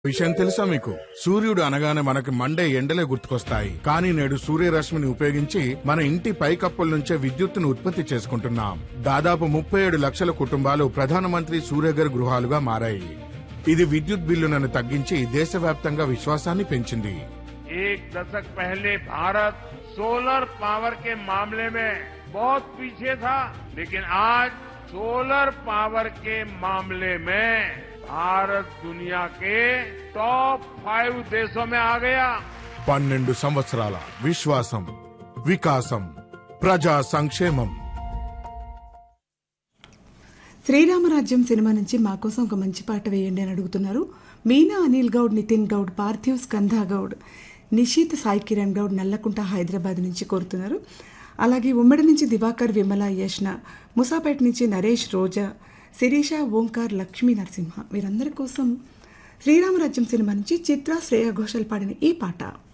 విషయం తెలుసా మీకు సూర్యుడు అనగానే మనకి మండే ఎండలే గుర్తుకొస్తాయి కానీ నేడు సూర్యరశ్మిని ఉపయోగించి మన ఇంటి పైకప్పుల నుంచే విద్యుత్తును ఉత్పత్తి చేసుకుంటున్నాం దాదాపు ముప్పై ఏడు లక్షల కుటుంబాలు ప్రధానమంత్రి సూర్యఘర్ గృహాలుగా మారాయి ఇది విద్యుత్ బిల్లులను తగ్గించి దేశవ్యాప్తంగా విశ్వాసాన్ని పెంచింది एक दशक पहले भारत सोलर पावर के मामले में बहुत पीछे था लेकिन आज सोलर पावर के मामले में भारत दुनिया के टॉप फाइव देशों में आ गया పన్నెండు సంవత్సరాల విశ్వాసం వికాసం ప్రజా సంక్షేమం శ్రీరామరాజ్యం సినిమా నుంచి మా కోసం ఒక మంచి పాట వేయండి అని అడుగుతున్నారు మీనా అనిల్ గౌడ్ నితిన్ గౌడ్ పార్థివ్ స్కంధా గౌడ్ నిషిత్ సాయి కిరణ్ గౌడ్ నల్లకుంట హైదరాబాద్ నుంచి కోరుతున్నారు అలాగే ఉమ్మడి నుంచి దివాకర్ విమల యష్న ముసాపేట నుంచి నరేష్ రోజా శిరీష ఓంకార్ లక్ష్మీ నరసింహ వీరందరి కోసం శ్రీరామరాజ్యం సినిమా నుంచి చిత్ర శ్రేయ ఘోషల్ పాడిన ఈ పాట